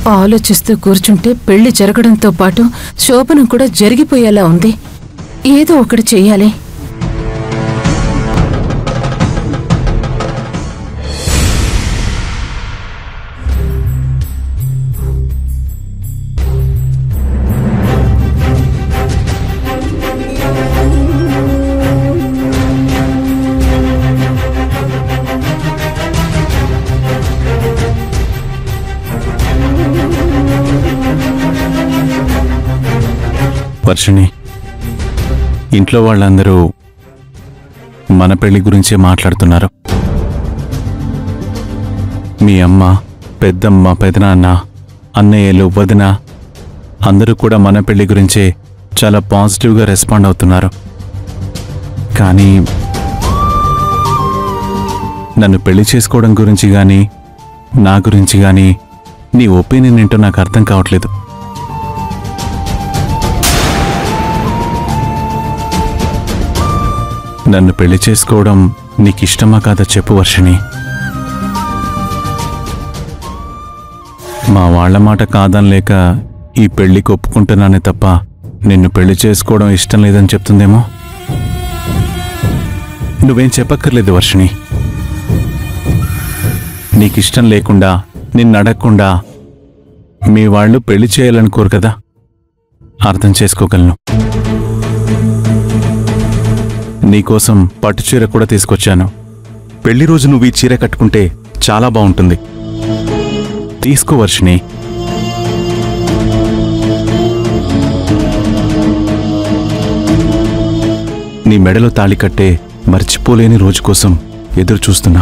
ఆలోచిస్తూ కూర్చుంటే పెళ్లి జరగడంతో పాటు శోభనం కూడా జరిగిపోయేలా ఉంది ఏదో ఒకటి చెయ్యాలి వర్షిణి ఇంట్లో వాళ్ళందరూ మన పెళ్లి గురించే మాట్లాడుతున్నారు మీ అమ్మ పెద్దమ్మ పెదనాన్న అన్నయ్యలు వదిన అందరూ కూడా మన పెళ్లి గురించే చాలా పాజిటివ్గా రెస్పాండ్ అవుతున్నారు కానీ నన్ను పెళ్లి చేసుకోవడం గురించి కానీ నా గురించి కానీ నీ ఒపీనియన్ ఏంటో నాకు అర్థం కావట్లేదు నన్ను పెళ్లి చేసుకోవడం నీకు ఇష్టమా కాదా చెప్పు వర్షిణి మా వాళ్ళ మాట కాదనలేక ఈ పెళ్లికి ఒప్పుకుంటున్నానే తప్ప నిన్ను పెళ్లి చేసుకోవడం ఇష్టం లేదని చెప్తుందేమో నువ్వేం చెప్పక్కర్లేదు వర్షిణి నీకిష్టం లేకుండా నిన్ను అడగకుండా మీ వాళ్ళు పెళ్లి చేయాలనుకోరు కదా అర్థం చేసుకోగలను నీకోసం పట్టు చీర కూడా తీసుకొచ్చాను పెళ్లి రోజు నువ్వు ఈ చీర కట్టుకుంటే చాలా బాగుంటుంది తీసుకో వర్షిణి నీ మెడలో తాళి కట్టే మర్చిపోలేని రోజు కోసం ఎదురు చూస్తున్నా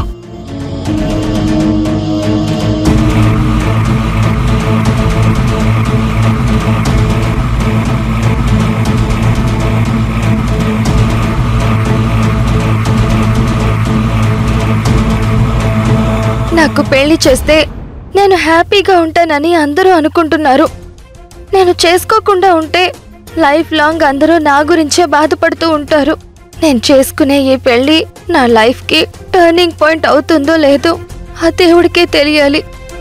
నాకు పెళ్లి చేస్తే నేను హ్యాపీగా ఉంటానని అందరూ అనుకుంటున్నారు నేను చేసుకోకుండా ఉంటే లైఫ్ లాంగ్ అందరూ నా గురించే బాధపడుతూ ఉంటారు నేను చేసుకునే ఈ పెళ్లి నా లైఫ్కి టర్నింగ్ పాయింట్ అవుతుందో లేదో ఆ దేవుడికే తెలియాలి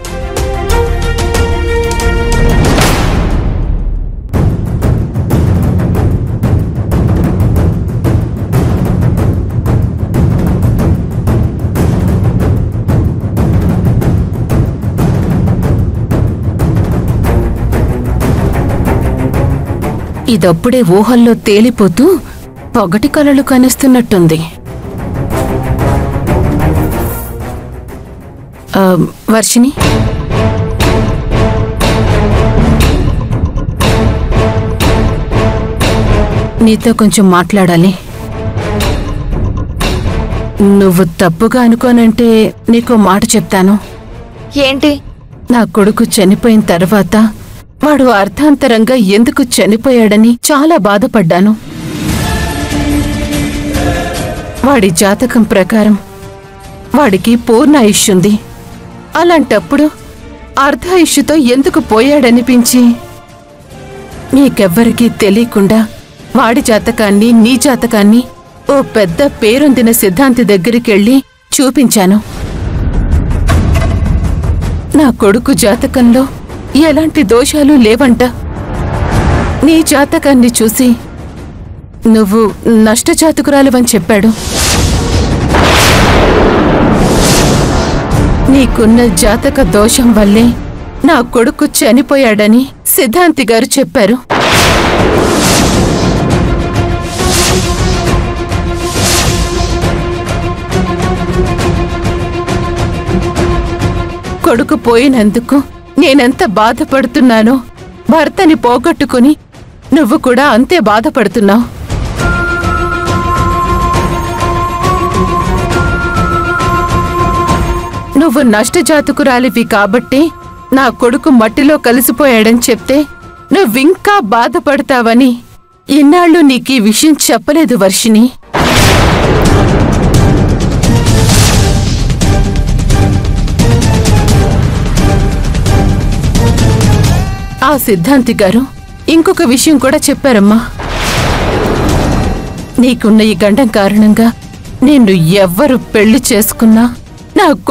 ఇదప్పుడే ఊహల్లో తేలిపోతూ పొగటి కలలు కనిస్తున్నట్టుంది ఆ, వర్షిని నీతో కొంచెం మాట్లాడాలి నువ్వు తప్పుగా అనుకోనంటే నీకో మాట చెప్తాను ఏంటి నా కొడుకు చనిపోయిన తర్వాత వాడు అర్థాంతరంగా ఎందుకు చనిపోయాడని చాలా బాధపడ్డాను వాడి జాతకం ప్రకారం వాడికి పూర్ణ ఆయుష్యుంది అలాంటప్పుడు అర్ధాయుష్యుతో ఎందుకు పోయాడనిపించి నీకెవ్వరికీ తెలియకుండా వాడి జాతకాన్ని నీ జాతకాన్ని ఓ పెద్ద పేరొందిన సిద్ధాంతి దగ్గరికెళ్ళి చూపించాను నా కొడుకు జాతకంలో ఎలాంటి దోషాలు లేవంట నీ జాతకాన్ని చూసి నువ్వు నష్టజాతకురాలివని చెప్పాడు నీకున్న జాతక దోషం వల్లే నా కొడుకు చనిపోయాడని సిద్ధాంతి గారు చెప్పారు కొడుకు పోయినందుకు నేనెంత బాధపడుతున్నానో భర్తని పోగొట్టుకుని నువ్వు కూడా అంతే బాధపడుతున్నావు నువ్వు నష్టజాతకురాలివి కాబట్టి నా కొడుకు మట్టిలో కలిసిపోయాడని చెప్తే నువ్వింకా బాధపడతావని ఇన్నాళ్ళు నీకీ విషయం చెప్పలేదు వర్షిని ఆ సిద్ధాంతి గారు ఇంకొక విషయం కూడా చెప్పారమ్మా నీకున్న ఈ గండం కారణంగా నిన్ను ఎవ్వరు పెళ్లి చేసుకున్నా నా